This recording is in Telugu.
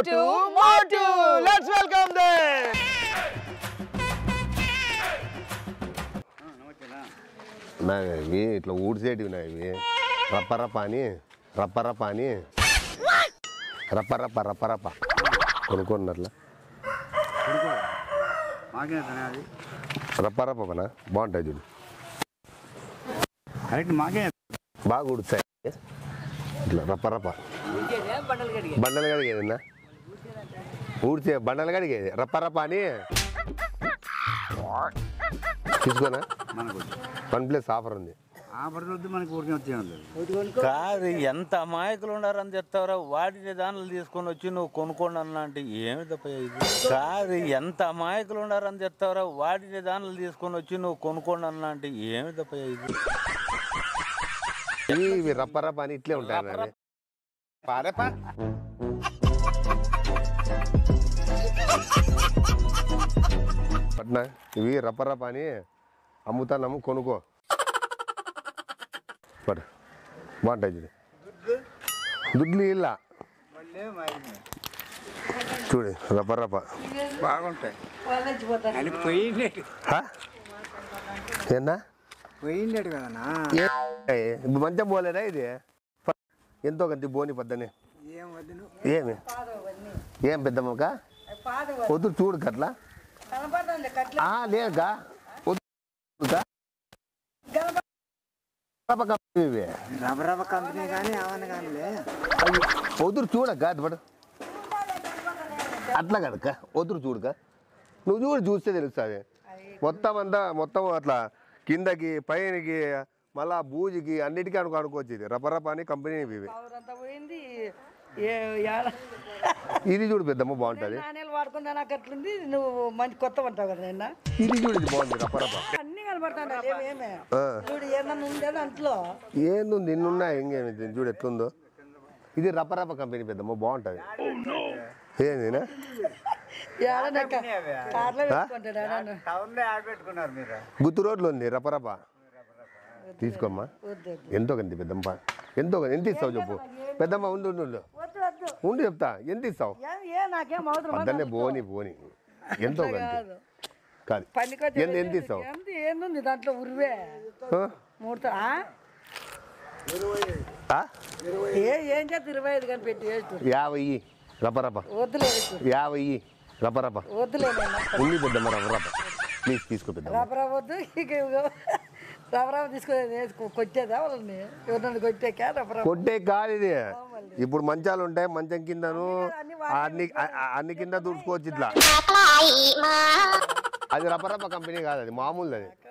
మోటు మోటు లెట్స్ వెల్కమ్ దే నా ఇవి ఇట్లా ఊడిసేటివి నా ఇవి రప్ప రప్ప అని రప్ప రప్ప అని రప్ప రప్ప రప్ప రప్ప కొనుక్కున్నట్ల మాకేనా అది రప్ప రప్ప పనా బాగుంటాయి చూడు కరెక్ట్ మాకే బాగా ఉడుతాయి ఇట్లా రప్ప రప్ప బండలు కడిగేదిన్నా ఊడితే బండలు కడిగేది రప్ప రప్ప అని తీసుకోనా మనకు వన్ ప్లస్ ఆఫర్ ఉంది ఆ పడుతుంది మనకి ఊరికే వచ్చే కాదు ఎంత అమాయకులు ఉన్నారని చెప్తావురా వాటిని దానిలో తీసుకొని వచ్చి నువ్వు కొనుక్కోండి అన్న అంటే ఏమి తప్ప ఇది కాదు ఎంత అమాయకులు ఉన్నారని చెప్తావురా వాటిని దానిలో తీసుకొని వచ్చి నువ్వు కొనుక్కోండి అన్న అంటే ఏమి తప్ప ఇది ఇవి ఇవి రప్ప రప్ప అని ఇట్లే ఉంటాయి నావి. పారేపా పట్నా ఇవి రప్ప రప్ప అని అమ్ముతానమ్ము కొనుక్కో పడు బాగుంటాయి చూడు దుడ్లు ఇల్ల చూడు రప్ప రప్ప బాగుంటాయి అది పోయిండేటి హా? ఏందా పోయిండేటి కదనా ఏ, ఇప్పుడు మంచిగా పోలేదా ఇది ప- ఎంతో కంది బోని పద్దని ఏం వద్దు నువ్వు ఏమి ఏం పెద్దమ్మక వద్దు చూడు కట్లా ఆ, లేదుగా వద్దుగా పాప కంపెనీ ఇవి. రబ్బర్ రబ్బర్ కంపెనీ కానీ అవన్నీ కానీలే అవి వదురు చూడక్క అది పడు అట్లా కదక్క వదురు చూడక నువ్వు చూడు చూస్తే తెలుస్తుంది మొత్తం అంతా మొత్తం అట్లా కిందకి పైనకి మళ్ళా బూజికి అన్నిటికీ అనుకో అనుకోవచ్చు ఇది రపరప అని కంపెనీ ఇవి అంతా పోయింది ఏ ఏడ ఇది చూడు పెద్దమ్మ బాగుంటుంది నాణ్యాలు వాడుకుంటా నాకు అట్లుంది నువ్వు మంచి కొత్త అంటావు కదా నిన్న ఇది చూడు ఇది బాగుంది రపరప అన్ని కనబడతాయి ఏమేమే ఆ. చూడు ఏమన్నా ఉందే దాంట్లో ఏందో నిన్నున్నా ఇంకేమి ఇది చూడు ఎట్లుందో ఇది రపరప కంపెనీ పెద్దమ్మ బాగుంటుంది ఏందినా ఏడ నాకు కార్లో పెట్టుకుంటాడు ఏడన్నా. టౌన్లో యాడ్ పెట్టుకున్నారు మీరు గుత్తు రోడ్లు ఉంది రపరప తీసుకోమ్మా వద్దు వద్దు ఎంతో కంది పెద్దమ్మ ఎంతో కంది ఎంత ఇస్తావు చెప్పు పెద్దమ్మ ఉండు ఉండు ఉండు వద్దు వద్దు ఉండు చెప్తా ఎంత ఇస్తావు ఏ ఏ నాకేం అవసరం పద్దన్నే పోని పోని ఎంతో కంది కాదు కాదు పనికొచ్చి ఎంత ఎంత ఇస్తావు ఎంత ఏంది దాంట్లో ఉరివే ఆ? మూడు ఆ? ఆ? ఏ ఏం చేస్తా ఇరవై ఐదు కానీ పెట్టి వేస్తు యాభై ఇయ్యి. రపరప వద్దులే వేస్తు. యాభై ఇయ్యి. రపరప వద్దులే నాన్న. ఉంది పెద్దమ్మ రపరప ప్లీజ్ తీసుకో పెద్దమ్మ రబరా వద్దు ఇక రబరా తీసుకొని వేసుకో కొట్టేదా వాళ్ళని ఎవరినైనా కొట్టాక రబరా కొట్టే కాదు ఇది ఇప్పుడు మంచాలు ఉంటాయి మంచం కిందను అన్ని అ- అ- అన్ని కింద దూడ్చుకోవచ్చు ఇట్లా అది రపరప కంపెనీ కాదు అది మామూలు అది